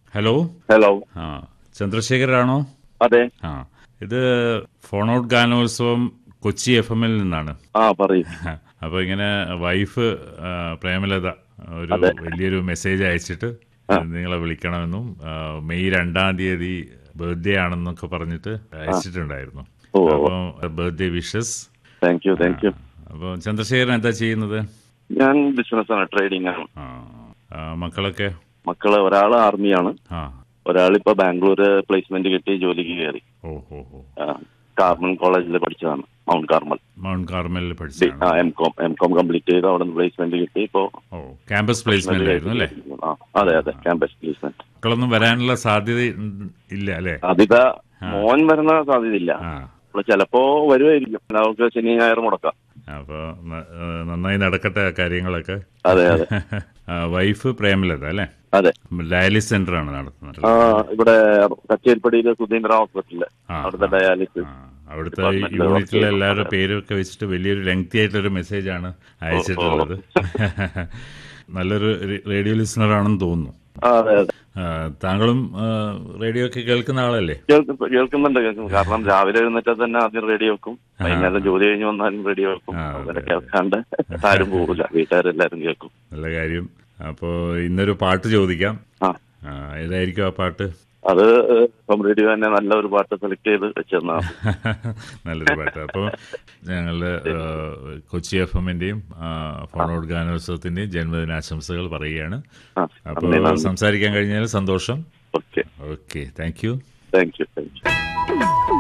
Hello hello ആ ചന്ദ്രശേഖരാണോ അതെ ആ ഇത് ഫോൺ ഔട്ട് ഗാനോത്സവം കൊച്ചി എഫ് എമ്മിൽ നിന്നാണ് ആ പറയൂ അപ്പോൾ ഇങ്ങനെ വൈഫ് ആ, പ്രേമലത ഒരു വലിയൊരു മെസ്സേജ് അയച്ചിട്ട് നിങ്ങളെ വിളിക്കണമെന്നും ആ, മെയ് രണ്ടാം തീയതി ബർത്ത്ഡേ ആണെന്നൊക്കെ പറഞ്ഞിട്ട് അയച്ചിട്ടുണ്ടായിരുന്നു ഓ. അപ്പോൾ birthday wishes thank you thank you അപ്പോൾ ചന്ദ്രശേഖരൻ എന്താ ചെയ്യുന്നത് ഞാൻ ബിസിനസ്സാണ് ട്രേഡിംഗ് ആണ് ആ ആ, മക്കളൊക്കെ മക്കള് ഒരാൾ ആർമിയാണ് ആ ഒരാളിപ്പോ ബാംഗ്ലൂര് പ്ലേസ്മെന്റ് കിട്ടി ജോലിക്ക് കയറി ഓ ഓ ഓ ആ, കാർമൽ കോളേജിൽ പഠിച്ചതാണ് മൗണ്ട് കാർമൽ മൗണ്ട് കാർമലിൽ ഡി- പഠിച്ചതാണ് ആ M Com M Com complete ചെയ്ത് അവിടെ നിന്ന് പ്ലേസ്മെന്റ് കിട്ടി ഇപ്പോ ഓ ക്യാമ്പസ് പ്ലേസ്മെന്റ് ആയിരുന്നു അല്ലേ ആ അതെ അതെ ക്യാമ്പസ് പ്ലേസ്മെന്റ് മക്കളൊന്നും വരാനുള്ള സാധ്യത ഉം ഇല്ല അല്ലേ സാധ്യത മോൻ വരുന്ന സാധ്യതയില്ല ആ അപ്പോൾ ചിലപ്പോ വരുമായിരിക്കും നമുക്ക് ശനി ഞായർ മുടക്കാം അപ്പോൾ നന്നായി നടക്കട്ടെ ആ കാര്യങ്ങളൊക്കെ അതെ അതെ ആ, വൈഫ് പ്രേമലത അല്ലേ അതെ ഡയാലിസിസ് സെന്റർ ആണ് നടത്തുന്നത് ആ ഇവിടെ കച്ചേരിപ്പടിയിലെ സുധീന്ദ്ര ഹോസ്പിറ്റലില് ആ, അവിടുത്തെ ഡയാലിസിസ് ആ, അവിടുത്തെ ഡിപ്പാർട്ട്മെന്റിലെ യൂണിറ്റിലെ വർക്ക് എല്ലാവരുടെ പേരൊക്കെ വെച്ചിട്ട് വലിയൊരു ലെങ്തി ആയിട്ടൊരു മെസ്സേജ് ആണ് അയച്ചിട്ടുള്ളത് നല്ലൊരു റേഡിയോ ലിസണർ ആണെന്ന് തോന്നുന്നു ആ, അതെ അതെ ആ, താങ്കളും ആ, റേഡിയോ ഒക്കെ കേൾക്കുന്ന ആളല്ലേ കേൾക്കും- കേൾക്കുന്നുണ്ട് കേൾക്കും കാരണം രാവിലെ എഴുന്നേറ്റാൽ തന്നെ ആദ്യം റേഡിയോ വെക്കും വൈകുന്നേരം ജോലി കഴിഞ്ഞ് വന്നാലും റേഡിയോ വെക്കും ആ, അതെ, അങ്ങനെ കേൾക്കാണ്ട് ആരും പോകില്ല വീട്ടുകാരെല്ലാരും കേൾക്കും നല്ല കാര്യം അപ്പോൾ ഇന്നൊരു പാട്ട് ചോദിക്കാം ആ ആ, ഏതായിരിക്കും ആ പാട്ട് അത് ഇപ്പം റേഡിയോ തന്നെ നല്ല ഒരു പാട്ട് സെലക്ട് ചെയ്ത് വെച്ചെന്നാ നല്ലൊരു പാട്ട് അപ്പോൾ ഞങ്ങളുടെ ആ, കൊച്ചി എഫ് എമ്മിൻ്റെയും ഫോൺ ഔട്ട് ഗാനോത്സവത്തിൻ്റെയും ജന്മദിനാശംസകൾ പറയുകയാണ് ആ അപ്പോൾ നന്ദി നന്ദി സംസാരിക്കാൻ കഴിഞ്ഞാൽ സന്തോഷം okay okay thank you thank you thank U